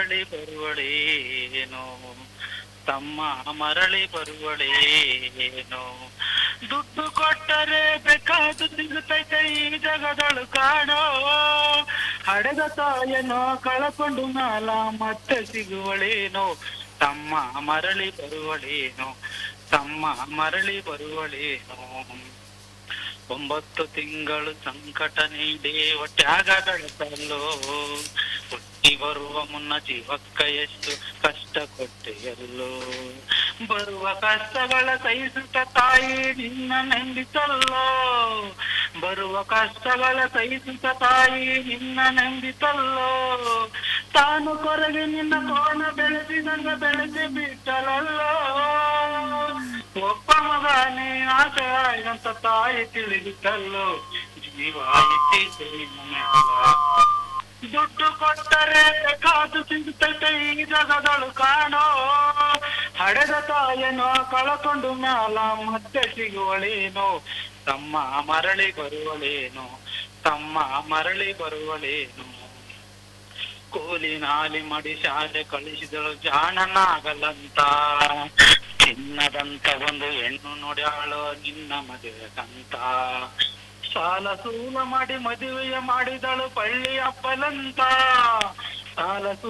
ಮರಳಿ ಬರುವಳೇನೋ ತಮ್ಮ ಮರಳಿ ಬರುವಳೇನೋ ದುಡ್ಡು ಕೊಟ್ಟರೆ ಬೇಕಾದು ಸಿಗುತ್ತೈತೆ ಈ ಜಗದಳು ಕಾಣೋ ಹಡೆದ ತಾಯನೋ ಕಳಕೊಂಡು ನಾಲ ಮತ್ತೆ ಸಿಗುವಳೇನೋ ತಮ್ಮ ಮರಳಿ ಬರುವಳೇನೋ ತಮ್ಮ ಮರಳಿ ಬರುವಳೇನೋ ಒಂಬತ್ತು ತಿಂಗಳು ಸಂಕಟ ನೀಡಿ ಹೊಟ್ಯಾಗದಳತಲ್ಲೋ ಹುಟ್ಟಿ ಬರುವ ಮುನ್ನ ಜೀವಕ್ಕ ಎಷ್ಟು ಕಷ್ಟ ಕೊಟ್ಟೆಯಲ್ಲೋ ಬರುವ ಕಷ್ಟಗಳ ಸಹಿಸುತ್ತ ತಾಯಿ ನಿನ್ನ ನೆಂದಿತಲ್ಲೋ ಬರುವ ಕಷ್ಟಗಳ ಸಹಿಸುತ್ತ ತಾಯಿ ನಿನ್ನ ನೆಂದಿತಲ್ಲೋ ತಾನು ಕೊರಗೆ ನಿನ್ನ ಕೋಣ ಬೆಳೆಸಿದಂಗ ಬೆಳೆಸಿ ಬಿಟ್ಟಲಲ್ಲೋ ಒಬ್ಬ ಮಗನೇ ಆಸೆ ಆಯ್ದಂತ ತಾಯಿ ತಿಳಿದಿತ್ತಲ್ಲೋ ಜೀವ ಇಟ್ಟಿದ್ದು ನಿನ್ನ ಮ್ಯಾಲ. ದುಡ್ಡು ಕೊಟ್ಟರೆ ಕಾದು ಸಿಗುತ್ತೈತೆ ಈ ಜಗದಳು ಕಾಣೋ ಹಡೆದ ತಾಯನೋ ಕಳಕೊಂಡು ಮ್ಯಾಲ ಮತ್ತೆ ಸಿಗುವಳೇನೋ ತಮ್ಮ ಮರಳಿ ಬರುವಳೇನೋ ತಮ್ಮ ಮರಳಿ ಬರುವಳೇನೋ ಕೂಲಿ ನಾಲಿ ಮಡಿ ಶಾಲೆ ಕಳಿಸಿದಳು ಜಾಣನಾಗಲ್ಲಂತ ಚಿನ್ನದಂತ ಒಂದು ಹೆಣ್ಣು ನೋಡ್ಯಾಳೋ ನಿನ್ನ ಮದುವೆಗಂತ ಸಾಲ ಸೂಲ ಮಾಡಿ ಮದುವೆಯ ಮಾಡಿದಳು ಪಳ್ಳಿ ಅಪ್ಪಲಂತ ಸಾಲ